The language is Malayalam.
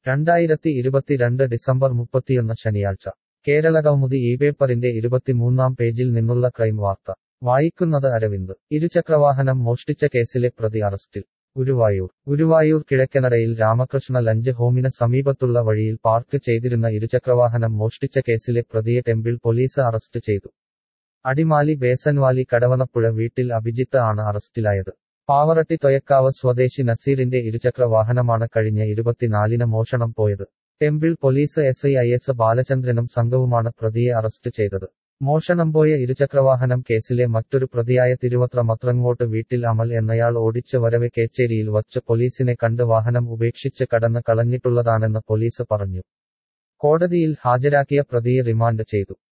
രണ്ടായിരത്തി ഇരുപത്തിരണ്ട് ഡിസംബർ മുപ്പത്തിയൊന്ന് ശനിയാഴ്ച കേരളകൗമുദി ഈ പേപ്പറിന്റെ ഇരുപത്തിമൂന്നാം പേജിൽ നിന്നുള്ള ക്രൈം വാർത്ത വായിക്കുന്നത് അരവിന്ദ് ഇരുചക്രവാഹനം മോഷ്ടിച്ച കേസിലെ പ്രതി അറസ്റ്റിൽ ഗുരുവായൂർ ഗുരുവായൂർ കിഴക്കനടയിൽ രാമകൃഷ്ണ ലഞ്ച് ഹോമിന് സമീപത്തുള്ള വഴിയിൽ പാർക്ക് ചെയ്തിരുന്ന ഇരുചക്രവാഹനം മോഷ്ടിച്ച കേസിലെ പ്രതിയെ ടെമ്പിൾ പോലീസ് അറസ്റ്റ് ചെയ്തു അടിമാലി ബേസൻവാലി കടവനപ്പുഴ വീട്ടിൽ അഭിജിത്ത് ആണ് അറസ്റ്റിലായത് പാവറട്ടി തൊയക്കാവ് സ്വദേശി നസീറിന്റെ ഇരുചക്ര വാഹനമാണ് കഴിഞ്ഞ ഇരുപത്തിനാലിന് മോഷണം പോയത് temple police S I I S ബാലചന്ദ്രനും സംഘവുമാണ് പ്രതിയെ അറസ്റ്റ് ചെയ്തത് മോഷണം പോയ ഇരുചക്രവാഹനം കേസിലെ മറ്റൊരു പ്രതിയായ തിരുവത്ര മത്രങ്ങോട്ട് വീട്ടിൽ അമൽ എന്നയാൾ ഓടിച്ച് വരവെ കേച്ചേരിയിൽ വച്ച് പോലീസിനെ കണ്ട് വാഹനം ഉപേക്ഷിച്ച് കടന്ന് കളഞ്ഞിട്ടുള്ളതാണെന്ന് പോലീസ് പറഞ്ഞു കോടതിയിൽ ഹാജരാക്കിയ പ്രതിയെ റിമാൻഡ് ചെയ്തു